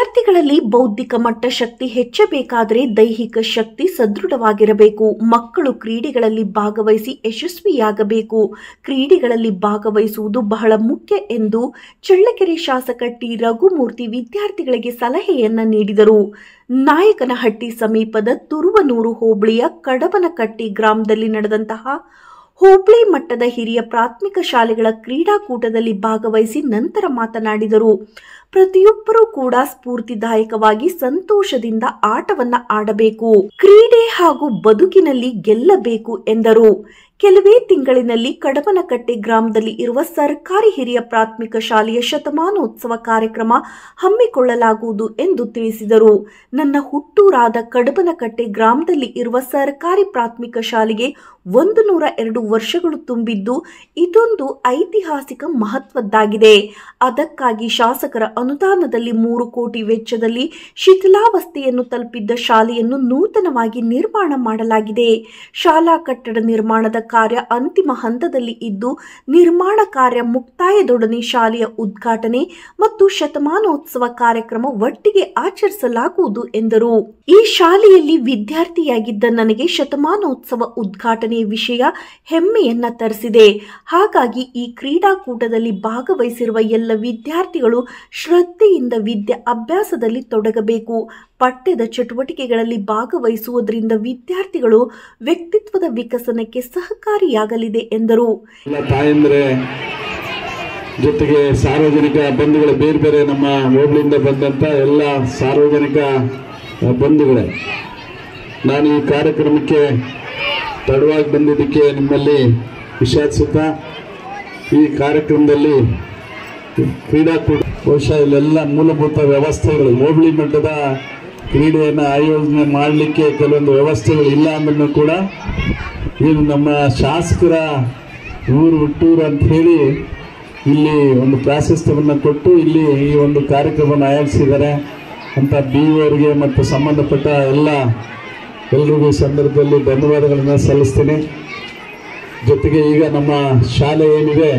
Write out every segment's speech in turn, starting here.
ವಿದ್ಯಾರ್ಥಿಗಳಲ್ಲಿ ಬೌದ್ಧಿಕ ಮಟ್ಟ ಶಕ್ತಿ ಹೆಚ್ಚಬೇಕಾದರೆ ದೈಹಿಕ ಶಕ್ತಿ ಸದೃಢವಾಗಿರಬೇಕು ಮಕ್ಕಳು ಕ್ರೀಡೆಗಳಲ್ಲಿ ಭಾಗವಹಿಸಿ ಯಶಸ್ವಿಯಾಗಬೇಕು ಕ್ರೀಡೆಗಳಲ್ಲಿ ಭಾಗವಹಿಸುವುದು ಬಹಳ ಮುಖ್ಯ ಎಂದು ಚಳ್ಳಕೆರೆ ಶಾಸಕ ಟಿ ರಘುಮೂರ್ತಿ ವಿದ್ಯಾರ್ಥಿಗಳಿಗೆ ಸಲಹೆಯನ್ನ ನೀಡಿದರು ನಾಯಕನಹಟ್ಟಿ ಸಮೀಪದ ತುರುವನೂರು ಹೋಬಳಿಯ ಕಡಬನಕಟ್ಟಿ ಗ್ರಾಮದಲ್ಲಿ ನಡೆದಂತಹ ಹೋಬಳಿ ಮಟ್ಟದ ಹಿರಿಯ ಪ್ರಾಥಮಿಕ ಶಾಲೆಗಳ ಕ್ರೀಡಾಕೂಟದಲ್ಲಿ ಭಾಗವಹಿಸಿ ನಂತರ ಮಾತನಾಡಿದರು ಪ್ರತಿಯೊಬ್ಬರೂ ಕೂಡ ಸ್ಫೂರ್ತಿದಾಯಕವಾಗಿ ಸಂತೋಷದಿಂದ ಆಟವನ್ನ ಆಡಬೇಕು ಕ್ರೀಡೆ ಹಾಗೂ ಬದುಕಿನಲ್ಲಿ ಗೆಲ್ಲಬೇಕು ಎಂದರು ಕೆಲವೇ ತಿಂಗಳಿನಲ್ಲಿ ಕಡಬನಕಟ್ಟೆ ಗ್ರಾಮದಲ್ಲಿ ಇರುವ ಸರ್ಕಾರಿ ಹಿರಿಯ ಪ್ರಾಥಮಿಕ ಶಾಲೆಯ ಶತಮಾನೋತ್ಸವ ಕಾರ್ಯಕ್ರಮ ಹಮ್ಮಿಕೊಳ್ಳಲಾಗುವುದು ಎಂದು ತಿಳಿಸಿದರು ನನ್ನ ಹುಟ್ಟೂರಾದ ಕಡಬನಕಟ್ಟೆ ಗ್ರಾಮದಲ್ಲಿ ಇರುವ ಸರ್ಕಾರಿ ಪ್ರಾಥಮಿಕ ಶಾಲೆಗೆ ಒಂದು ನೂರ ಎರಡು ವರ್ಷಗಳು ತುಂಬಿದ್ದು ಇದೊಂದು ಐತಿಹಾಸಿಕ ಮಹತ್ವದ್ದಾಗಿದೆ ಅದಕ್ಕಾಗಿ ಶಾಸಕರ ಅನುದಾನದಲ್ಲಿ ಮೂರು ಕೋಟಿ ವೆಚ್ಚದಲ್ಲಿ ಶಿಥಿಲಾವಸ್ಥೆಯನ್ನು ತಲುಪಿದ್ದ ಶಾಲೆಯನ್ನು ನೂತನವಾಗಿ ನಿರ್ಮಾಣ ಮಾಡಲಾಗಿದೆ ಶಾಲಾ ಕಟ್ಟಡ ನಿರ್ಮಾಣದ ಕಾರ್ಯ ಅಂತಿಮ ಹಂತದಲ್ಲಿ ಇದ್ದು ನಿರ್ಮಾಣ ಕಾರ್ಯ ಮುಕ್ತಾಯದೊಡನೆ ಶಾಲೆಯ ಉದ್ಘಾಟನೆ ಮತ್ತು ಶತಮಾನೋತ್ಸವ ಕಾರ್ಯಕ್ರಮ ಒಟ್ಟಿಗೆ ಆಚರಿಸಲಾಗುವುದು ಎಂದರು ಈ ಶಾಲೆಯಲ್ಲಿ ವಿದ್ಯಾರ್ಥಿಯಾಗಿದ್ದ ನನಗೆ ಶತಮಾನೋತ್ಸವ ಉದ್ಘಾಟನೆ ವಿಷಯ ಹೆಮ್ಮೆಯನ್ನ ತರಿಸಿದೆ ಹಾಗಾಗಿ ಈ ಕ್ರೀಡಾಕೂಟದಲ್ಲಿ ಭಾಗವಹಿಸಿರುವ ಎಲ್ಲ ವಿದ್ಯಾರ್ಥಿಗಳು ಶ್ರದ್ಧೆಯಿಂದ ವಿದ್ಯೆ ಅಭ್ಯಾಸದಲ್ಲಿ ತೊಡಗಬೇಕು ಪಠ್ಯದ ಚಟುವಟಿಕೆಗಳಲ್ಲಿ ಭಾಗವಹಿಸುವುದರಿಂದ ವಿದ್ಯಾರ್ಥಿಗಳು ವ್ಯಕ್ತಿತ್ವದ ವಿಕಸನಕ್ಕೆ ಸಹಕಾರಿಯಾಗಲಿದೆ ಎಂದರು ಎಲ್ಲ ತಾಯಂದ್ರೆ ಜೊತೆಗೆ ಸಾರ್ವಜನಿಕ ಬಂಧುಗಳು ಬೇರೆ ಬೇರೆ ನಮ್ಮ ಹೋಬಳಿಯಿಂದ ಬಂದಂತ ಎಲ್ಲ ಸಾರ್ವಜನಿಕ ಆ, ಬಂಧುಗಳೇ ನಾನು ಈ ಕಾರ್ಯಕ್ರಮಕ್ಕೆ ತಡವಾಗಿ ಬಂದಿದ್ದಕ್ಕೆ ನಿಮ್ಮಲ್ಲಿ ವಿಷಾದಿಸುತ್ತಾ ಈ ಕಾರ್ಯಕ್ರಮದಲ್ಲಿ ಕ್ರೀಡಾಕೂಟ ಬಹುಶಃ ಇಲ್ಲೆಲ್ಲ ಮೂಲಭೂತ ವ್ಯವಸ್ಥೆಗಳು ಹೋಬಳಿ ಮಟ್ಟದ ಕ್ರೀಡೆಯನ್ನು ಆಯೋಜನೆ ಮಾಡಲಿಕ್ಕೆ ಕೆಲವೊಂದು ವ್ಯವಸ್ಥೆಗಳು ಇಲ್ಲ ಅಂದ್ರೂ ಕೂಡ ಇದು ನಮ್ಮ ಶಾಸಕರ ಊರು ಹುಟ್ಟೂರು ಅಂತ ಹೇಳಿ ಇಲ್ಲಿ ಒಂದು ಪ್ರಾಶಸ್ತ್ಯವನ್ನು ಕೊಟ್ಟು ಇಲ್ಲಿ ಈ ಒಂದು ಕಾರ್ಯಕ್ರಮವನ್ನು ಆಯೋಜಿಸಿದ್ದಾರೆ ಅಂತ ಬಿ ಅವರಿಗೆ ಮತ್ತು ಸಂಬಂಧಪಟ್ಟ ಎಲ್ಲ ಎಲ್ರಿಗೂ ಈ ಸಂದರ್ಭದಲ್ಲಿ ಧನ್ಯವಾದಗಳನ್ನು ಸಲ್ಲಿಸ್ತೀನಿ ಜೊತೆಗೆ ಈಗ ನಮ್ಮ ಶಾಲೆ ಏನಿದೆ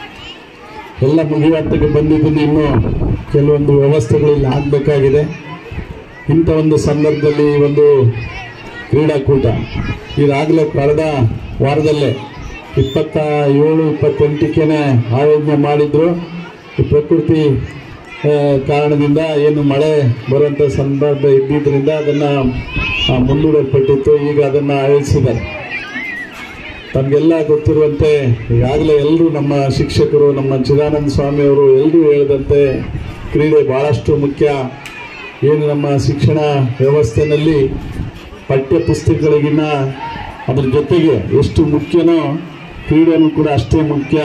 ಎಲ್ಲ ಮುಗಿವಾಟಕ್ಕೆ ಬಂದಿದ್ದೀನಿ ಇನ್ನು ಕೆಲವೊಂದು ವ್ಯವಸ್ಥೆಗಳು ಇಲ್ಲಿ ಆಗಬೇಕಾಗಿದೆ ಇಂಥ ಒಂದು ಸಂದರ್ಭದಲ್ಲಿ ಈ ಒಂದು ಕ್ರೀಡಾಕೂಟ ಈಗಾಗಲೇ ಕಳೆದ ವಾರದಲ್ಲೇ ಇಪ್ಪತ್ತ ಏಳು ಇಪ್ಪತ್ತೆಂಟಕ್ಕೇನೆ ಆಯೋಜನೆ ಮಾಡಿದ್ರು ಈ ಪ್ರಕೃತಿ ಆ, ಕಾರಣದಿಂದ ಏನು ಮಳೆ ಬರುವಂಥ ಸಂದರ್ಭ ಇದ್ದಿದ್ದರಿಂದ ಅದನ್ನು ಮುಂದೂಡಲ್ಪಟ್ಟಿತ್ತು ಈಗ ಅದನ್ನು ಆಯೋಜಿಸಿದ್ದಾರೆ ತಮಗೆಲ್ಲ ಗೊತ್ತಿರುವಂತೆ ಈಗಾಗಲೇ ಎಲ್ಲರೂ ನಮ್ಮ ಶಿಕ್ಷಕರು ನಮ್ಮ ಚಿದಾನಂದ ಸ್ವಾಮಿಯವರು ಎಲ್ಲರೂ ಹೇಳಿದಂತೆ ಕ್ರೀಡೆ ಭಾಳಷ್ಟು ಮುಖ್ಯ ಏನು ನಮ್ಮ ಶಿಕ್ಷಣ ವ್ಯವಸ್ಥೆಯಲ್ಲಿ ಪಠ್ಯ ಪುಸ್ತಕಗಳಿಗಿನ್ನ ಅದ್ರ ಜೊತೆಗೆ ಎಷ್ಟು ಮುಖ್ಯನೋ ಕ್ರೀಡೆನೂ ಕೂಡ ಅಷ್ಟೇ ಮುಖ್ಯ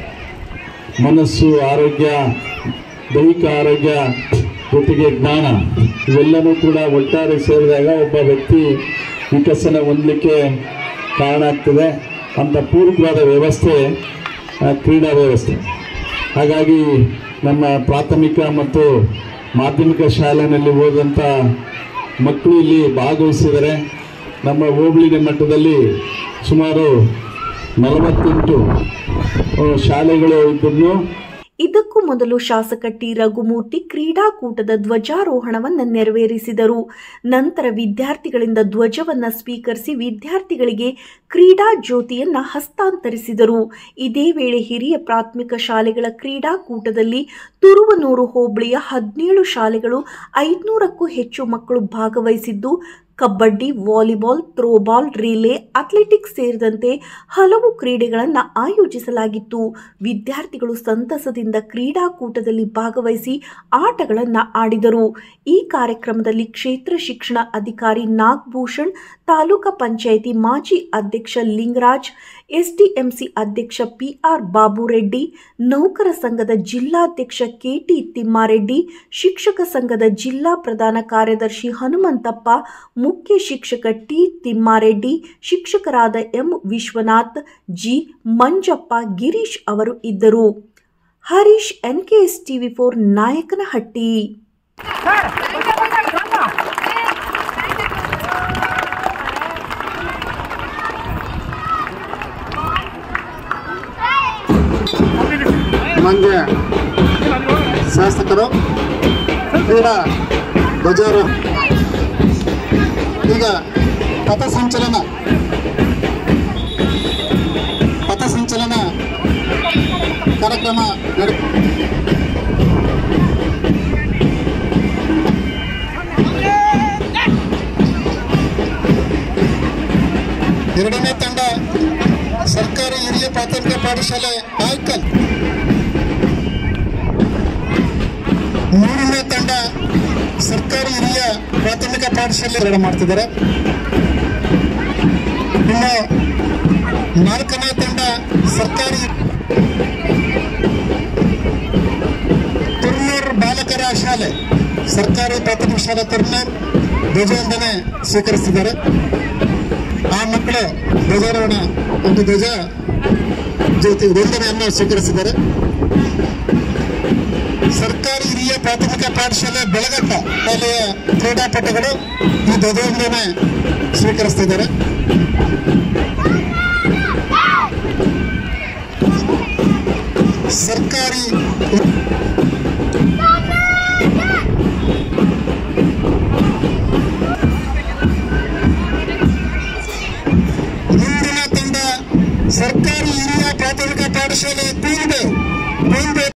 ಮನಸ್ಸು ಆರೋಗ್ಯ ದೈಹಿಕ ಆರೋಗ್ಯ ಜೊತೆಗೆ ಜ್ಞಾನ ಇವೆಲ್ಲನೂ ಕೂಡ ಒಟ್ಟಾರೆ ಸೇರಿದಾಗ ಒಬ್ಬ ವ್ಯಕ್ತಿ ವಿಕಸನ ಹೊಂದಲಿಕ್ಕೆ ಕಾರಣ ಆಗ್ತದೆ ಅಂತ ಪೂರಕವಾದ ವ್ಯವಸ್ಥೆ ಆ, ಕ್ರೀಡಾ ವ್ಯವಸ್ಥೆ ಹಾಗಾಗಿ ನಮ್ಮ ಪ್ರಾಥಮಿಕ ಮತ್ತು ಮಾಧ್ಯಮಿಕ ಶಾಲೆಯಲ್ಲಿ ಓದಂಥ ಮಕ್ಕಳು ಇಲ್ಲಿ ಭಾಗವಹಿಸಿದ್ದಾರೆ ನಮ್ಮ ಹೋಬಳಿ ಮಟ್ಟದಲ್ಲಿ ಸುಮಾರು ನಲವತ್ತೆಂಟು ಆ, ಶಾಲೆಗಳು ಇದ್ದನ್ನು ಇದಕ್ಕೂ ಮೊದಲು ಶಾಸಕ ಟಿ ರಘುಮೂರ್ತಿ ಕ್ರೀಡಾಕೂಟದ ಧ್ವಜಾರೋಹಣವನ್ನ ನೆರವೇರಿಸಿದರು ನಂತರ ವಿದ್ಯಾರ್ಥಿಗಳಿಂದ ಧ್ವಜವನ್ನ ಸ್ವೀಕರಿಸಿ ವಿದ್ಯಾರ್ಥಿಗಳಿಗೆ ಕ್ರೀಡಾ ಜ್ಯೋತಿಯನ್ನ ಹಸ್ತಾಂತರಿಸಿದರು ಇದೇ ವೇಳೆ ಹಿರಿಯ ಪ್ರಾಥಮಿಕ ಶಾಲೆಗಳ ಕ್ರೀಡಾಕೂಟದಲ್ಲಿ ತುರುವನೂರು ಹೋಬಳಿಯ ಹದಿನೇಳು ಶಾಲೆಗಳು ಐದುನೂರಕ್ಕೂ ಹೆಚ್ಚು ಮಕ್ಕಳು ಭಾಗವಹಿಸಿದ್ದು kabaddi volleyball throwball relay athletics ಸೇರಿದಂತೆ ಹಲವು ಕ್ರೀಡೆಗಳನ್ನು ಆಯೋಜಿಸಲಾಗಿತ್ತು ವಿದ್ಯಾರ್ಥಿಗಳು ಸಂತಸದಿಂದ ಕ್ರೀಡಾಕೂಟದಲ್ಲಿ ಭಾಗವಹಿಸಿ ಆಟಗಳನ್ನು ಆಡಿದರು ಈ ಕಾರ್ಯಕ್ರಮದಲ್ಲಿ ಕ್ಷೇತ್ರ ಶಿಕ್ಷಣ ಅಧಿಕಾರಿ ನಾಗಭೂಷಣ್ ತಾಲೂಕಾ ಪಂಚಾಯಿತಿ ಮಾಜಿ ಅಧ್ಯಕ್ಷ ಲಿಂಗರಾಜ್ ಎಸ್ಡಿಎಂಸಿ ಅಧ್ಯಕ್ಷ ಪಿಆರ್ ಬಾಬುರೆಡ್ಡಿ ನೌಕರ ಸಂಘದ ಜಿಲ್ಲಾಧ್ಯಕ್ಷ ಕೆಟಿ ತಿಮ್ಮಾರೆಡ್ಡಿ ಶಿಕ್ಷಕ ಸಂಘದ ಜಿಲ್ಲಾ ಪ್ರಧಾನ ಕಾರ್ಯದರ್ಶಿ ಹನುಮಂತಪ್ಪ ಮುಖ್ಯ ಶಿಕ್ಷಕ ಟಿ ತಿಮ್ಮಾರೆಡ್ಡಿ ಶಿಕ್ಷಕರಾದ ಎಂ ವಿಶ್ವನಾಥ್ ಜಿ ಮಂಜಪ್ಪ ಗಿರೀಶ್ ಅವರು ಇದ್ದರು Harish NKS TV four Nayakanahatti Mandya ಶಾಸಕರು ಕ್ರೀಡಾ ಧ್ವಜಾರೋಹಣ ಈಗ ಪಥಸಂಚಲನ ಪಥಸಂಚಲನ ಕಾರ್ಯಕ್ರಮ ನಡೆ ಎರಡನೇ ತಂಡ ಸರ್ಕಾರಿ ಹಿರಿಯ ಪ್ರಾಥಮಿಕ ಪಾಠಶಾಲೆ ಆಯ್ಕಲ್ ಮೂರನೇ ತಂಡ ಸರ್ಕಾರಿ ಹಿರಿಯ ಪ್ರಾಥಮಿಕ ಪಾಠಶಾಲೆ ಎರಡು ಮಾಡ್ತಿದ್ದಾರೆ ಇನ್ನು ನಾಲ್ಕನೇ ತಂಡ ಸರ್ಕಾರಿ ತುರ್ನೂರ್ ಬಾಲಕರ ಶಾಲೆ ಸರ್ಕಾರಿ ಪ್ರಾಥಮಿಕ ಶಾಲೆ ತುರ್ನೂರ್ ಧ್ವಜವಂದನೆ ಸ್ವೀಕರಿಸಿದ್ದಾರೆ ಆ ಮಕ್ಕಳು ಧ್ವಜಾರೋಹಣ ಒಂದು ಧ್ವಜ ಜ್ಯೋತಿ ವಂದನೆಯನ್ನು ಸ್ವೀಕರಿಸಿದ್ದಾರೆ ಸರ್ಕಾರಿ ಹಿರಿಯ ಪ್ರಾಥಮಿಕ ಪಾಠಶಾಲೆ ಬೆಳಗಟ್ಟ ಶಾಲೆಯ ಕ್ರೀಡಾಪಟುಗಳು ಈ ಧ್ವಜವಂದನೆ ಸ್ವೀಕರಿಸ್ತಿದ್ದಾರೆ ಸರ್ಕಾರಿ ಮುಂದಿನ ತಂಡ ಸರ್ಕಾರಿ ಹಿರಿಯ ಪ್ರಾಥಮಿಕ ಪಾಠಶಾಲೆ ಕೂಲ್ಬೆ ಕೂಲ್ಬೆ